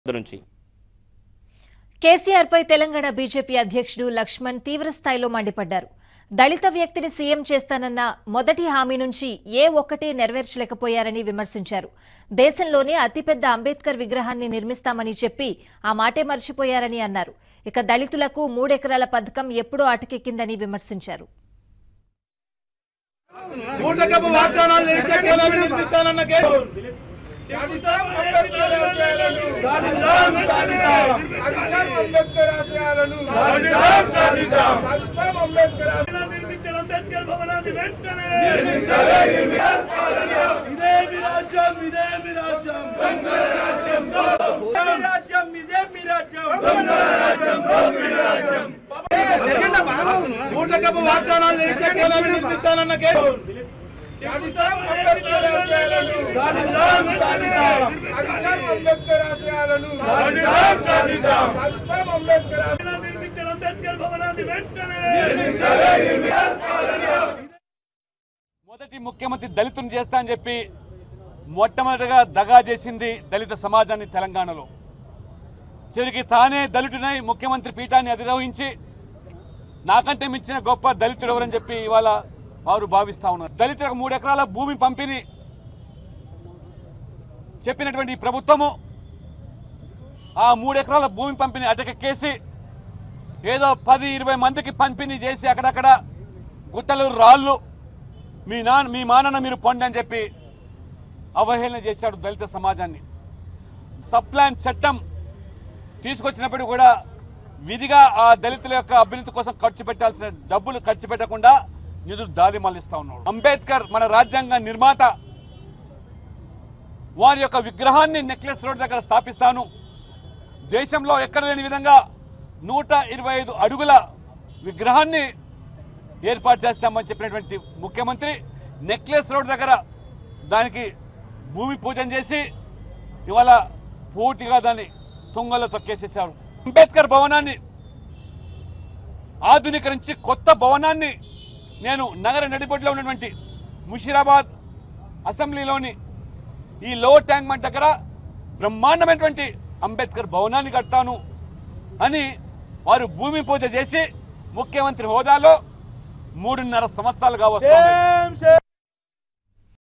నుంచి కేసీఆర్ పై తెలంగాణ బీజేపీ అధ్యక్షుడు లక్ష్మణ్ తీవ్రస్థాయిలో మండిపడ్డారు దళిత వ్యక్తిని సీఎం చేస్తానన్న మొదటి హామీ నుంచి ఏ ఒక్కటి నెరవేర్చలేకపోయారని విమర్శించారు దేశంలోనే అతిపెద్ద అంబేద్కర్ విగ్రహాన్ని నిర్మిస్తామని చెప్పి ఆ మాటే మర్చిపోయారని అన్నారు ఇక దళితులకు మూడెకరాల పథకం ఎప్పుడో అటకెక్కిందని విమర్శించారు నూటకపు వాగ్దానాలు చేస్తే కేవలం నిర్మిస్తానన్న కే- సాధిస్తాం అంబేద్కర్ ఆశయాలను సాధిద్దాం, సాధిద్దాం. సాధిస్తాం అంబేద్కర్ ఆశయాలను సాధిద్దాం, సాధిద్దాం. సాధిస్తాం అంబేద్కర్ ఆశయాలను నిర్మించిన అంబేద్కర్ భవనాన్ని వెంటనే ఇదే మీ రాజ్యం ఇదే మీ రాజ్యం మీ రాజ్యం ఇదే మీ రాజ్యం నూటకపు వాగ్దానాలు చేస్తే కేవలం నిర్మిస్తానన్న కే- సాధిస్తాం అంబేద్కర్ ఆశయాలను సాధిద్దాం, సాధిద్దాం. సాధిస్తాం అంబేద్కర్ ఆశయాలను సాధిద్దాం, సాధిద్దాం. సాధిస్తాం అంబేద్కర్ ఆశయాలను నిర్మించిన అంబేద్కర్ భవనాన్ని వెంటనే మొదటి ముఖ్యమంత్రి దళితుని చేస్తా అని చెప్పి మొట్టమొదటిగా దగా చేసింది దళిత సమాజాన్ని తెలంగాణలో చివరికి తానే దళితునై ముఖ్యమంత్రి పీఠాన్ని అధిరోహించి నాకంటే మించిన గొప్ప దళితుడు ఎవరని చెప్పి ఇవాళ వారు భావిస్తా ఉన్నారు దళితులకు మూడు ఎకరాల భూమి పంపిణీ చెప్పినటువంటి ఈ ప్రభుత్వము ఆ మూడు ఎకరాల భూమి పంపిణీ అటకెక్కేసి ఏదో పది ఇరవై మందికి పంపిణీ చేసి అక్కడక్కడ గుట్టలు రాళ్ళు మీ నాన్న మీ మానన్న మీరు పొండి అని చెప్పి అవహేళన చేశాడు దళిత సమాజాన్ని సప్లాన్ చట్టం తీసుకొచ్చినప్పుడు కూడా విధిగా ఆ దళితుల యొక్క అభ్యున్నతి కోసం ఖర్చు పెట్టాల్సిన డబ్బులు ఖర్చు పెట్టకుండా నిధులు దారి మళ్లిస్తా ఉన్నాడు అంబేద్కర్ మన రాజ్యాంగ నిర్మాత వారి యొక్క విగ్రహాన్ని నెక్లెస్ రోడ్ దగ్గర స్థాపిస్తాను దేశంలో ఎక్కడ లేని విధంగా నూట ఇరవై ఐదు అడుగుల విగ్రహాన్ని ఏర్పాటు చేస్తామని చెప్పినటువంటి ముఖ్యమంత్రి నెక్లెస్ రోడ్ దగ్గర దానికి భూమి పూజన చేసి ఇవాళ పూర్తిగా దాన్ని తుంగలో తొక్కేసేశారు అంబేద్కర్ భవనాన్ని ఆధునీకరించి కొత్త భవనాన్ని నేను నగర నడిబొడ్లో ఉన్నటువంటి ముషీరాబాద్ అసెంబ్లీలోని ఈ లో ట్యాంక్మెంట్ దగ్గర బ్రహ్మాండమైనటువంటి అంబేద్కర్ భవనాన్ని కడతాను అని వారు భూమి పూజ చేసి ముఖ్యమంత్రి హోదాలో మూడున్నర సంవత్సరాలుగా వస్తుంది సేమ్, సేమ్.